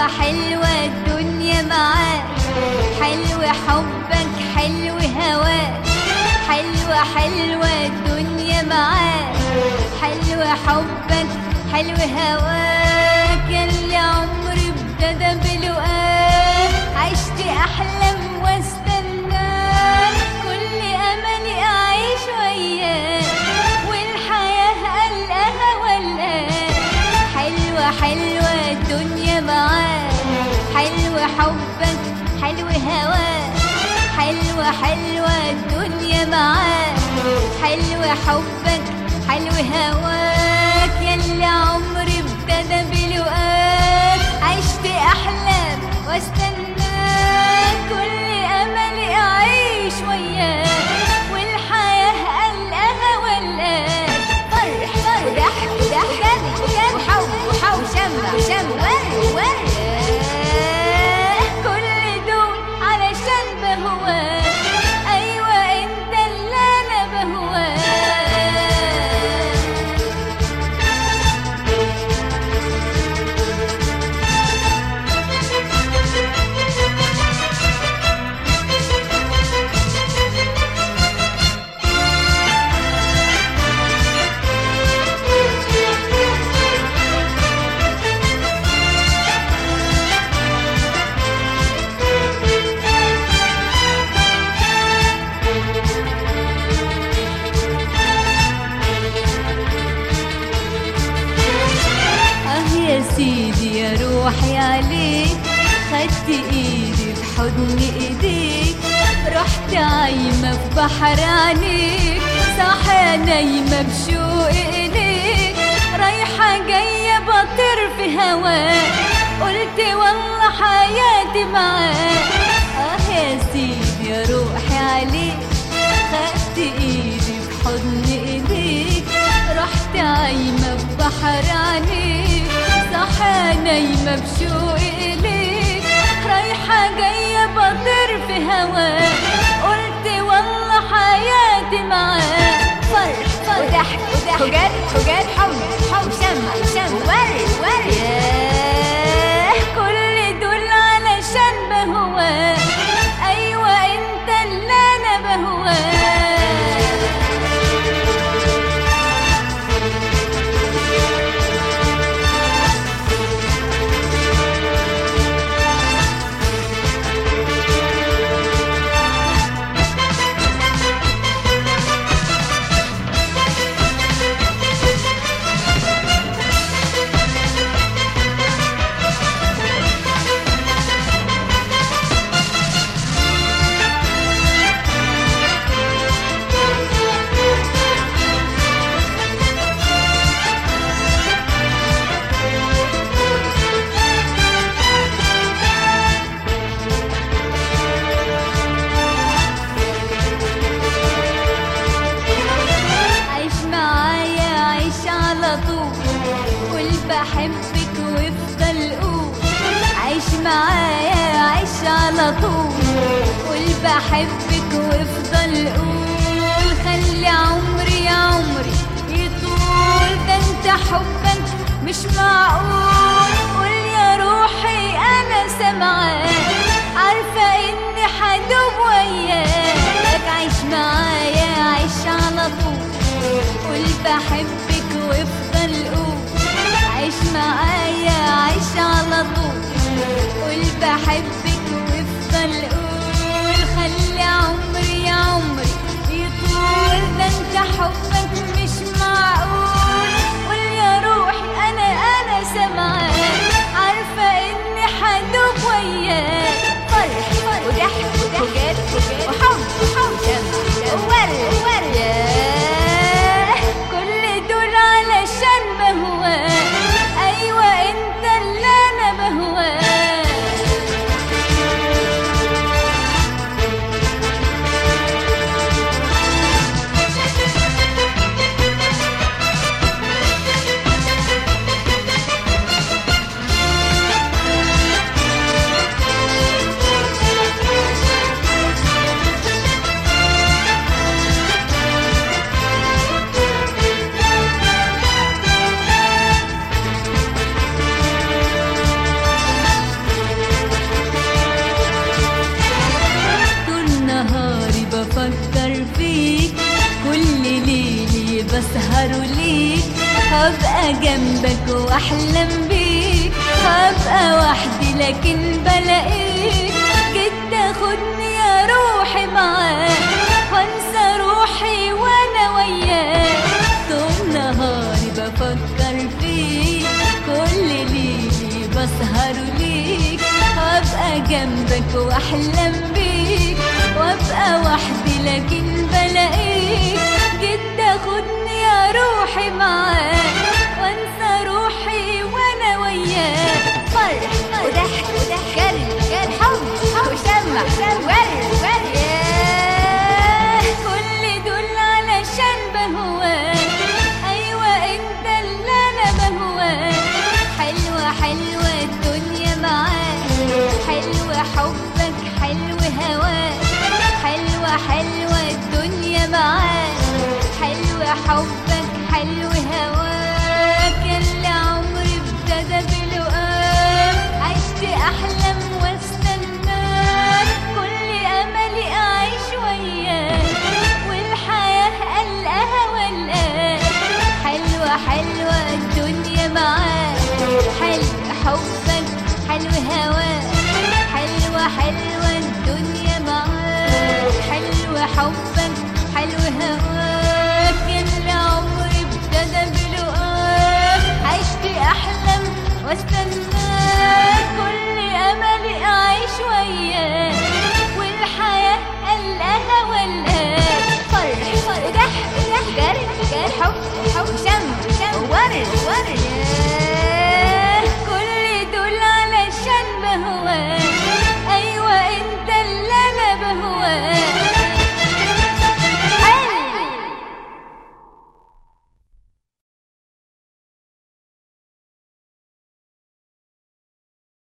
حلوة حلوة الدنيا معاك حلو حبك حلو هواك حلوة حلوة الدنيا معاك حلو حبك حلو هواك ياللي عمري ابتدى بلقاك عشت أحلام واستناك كل أملي أعيش وياك والحياة قلقها ولاك حلوة حلوة الدنيا معاك حلو حبك حلو هواك حلوة حلوة الدنيا معاك حلو حبك حلو هواك ياللي عمري ابتدى بلقاك عشت أحلام واستناك كل أملي أعيش وياك والحياة قلقها ولاك فرح فرح وضحك وضحك وجد وحب وحب وشمع وشمع ورد ورد كل دول علشان بهواك أيوة أنت اللي أنا بهواك اه يا سيدي يا روحي عليك خدت ايدي في حضن ايديك رحت عايمة في بحر عينيك صاحية نايمة بشوق اليك رايحة جاية بطير في هواك قلت والله حياتي معاك اه يا سيدي يا روحي عليك خدت ايدي في حضن ايديك رحت عايمة في بحر عينيك صح نايمة بشوق إليك رايحة جاية بطير في هواك قلت والله حياتي معاك فرح فرح وضحك وضحك وجد وجد حب حب شمع شمع ورد ورد ياه كل دول علشان بهواك أيوة أنت اللي أنا بهواك عيش معايا عيش على طول قول بحبك وافضل قول عيش معايا عيش على طول قول بحبك وافضل قول خلي عمري يا عمري يطول ده انت حبك مش معقول قول يا روحي انا سامعاك عارفه اني حدوب وياك عيش معايا عيش على طول قول بحبك وافضل قول عيش معايا عيش على طول قول بحبك وافضل قول خلي عمري يا عمري يطول ده انت حبك مش معقول قول يا روحي انا انا سامعاك عارفه اني حدوب وياك فرح فرح وضحك وضحك وحب وحب ورد ورد ياه كل دول وابقى جنبك واحلم بيك هبقى وحدي لكن بلاقيك جيت تاخدني يا روحي معاك وانسى روحي وانا وياك طول نهاري بفكر فيك كل ليلي بسهر ليك وابقى جنبك واحلم بيك وابقى وحدي لكن بلاقيك جيت تاخدني يا روحي معاك وانسى روحي وانا وياك فرح وضحك وضحك جري جري حب وشمع ورد ورد ياه، كل دول علشان بهواك ايوه انت اللي انا بهواك حلوه حلوه الدنيا معاك حلوه حبك حلو هواك حلوه حلوه الدنيا معاك حلوه حبك حلو هواك اللي عمري ابتدى بلقاك عشت احلم واستناك كل املي اعيش وياك والحياه قلقها والقاك حلوه حلوه الدنيا معاك حلو حبك حلو هواك حلوه حلوه الدنيا معاك حلو حبك حلو هواك اللي عمري ابتدى بلقاك عشت احلم واستناك